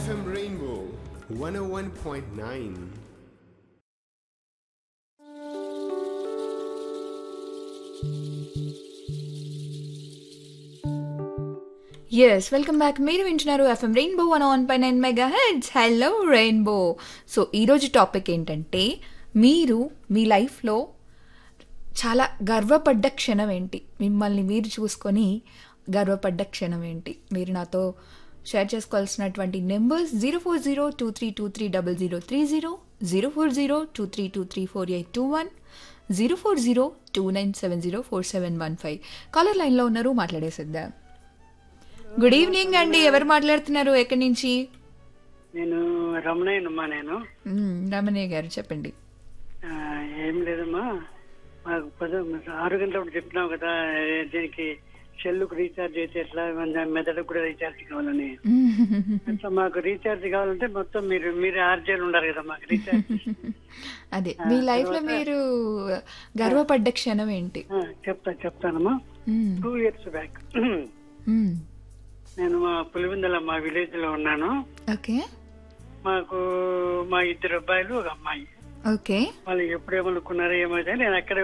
FM Rainbow 101.9. Yes welcome back మీరు వింటున్నారు FM Rainbow one one పై nine mega heads hello Rainbow so ఈరోజు topic ఏంటంటే మీరు మీ లైఫ్లో చాలా గర్వపడ్డ క్షణం ఏంటి మిమ్మల్ని మీరు చూసుకొని గర్వపడ్డ క్షణం ఏంటి మీరు నాతో షేర్ చేసుకోవాల్సినటువంటి numbers zero four zero two three two three double zero three zero zero four zero two three two three four eight two one zero four zero two nine seven zero four seven one five caller లైన్లో ఉన్నారు మాట్లాడేసిద్దాం good evening అండి ఎవరు మాట్లాడుతున్నారు ఎక్కడి నుంచి నేను రమణయ్యనమ్మా నేను మ్మ్, రమణయ్య గారు చెప్పండి ఆ, ఏం లేదమ్మా మాకు పద ఆరు గంటలప్పుడు చెప్పినావు కదా ఏ, దీనికి సెల్లుకు రీఛార్జ్ అయితే ఎట్లా మన మెదడుకు కూడా రీఛార్జ్ కావాలని అట్లా మాకు రీఛార్జ్ కావాలంటే మొత్తం మీరు మీరు ఆర్జేలు ఉండాలి కదా మాకు రీఛార్జ్ అదే మీ లైఫ్ లో మీరు గర్వపడ్డ క్షణం ఏంటి ఆ, చెప్తా చెప్తానమ్మా hmm, two years back hmm. నేను మా పులివెందుల మా విలేజ్ లో ఉన్నాను ఓకే మాకు మా ఇద్దరు అబ్బాయిలు ఒక అమ్మాయి ఓకే వాళ్ళు ఎప్పుడేమనుకున్నారో ఏమైతే నేను అక్కడే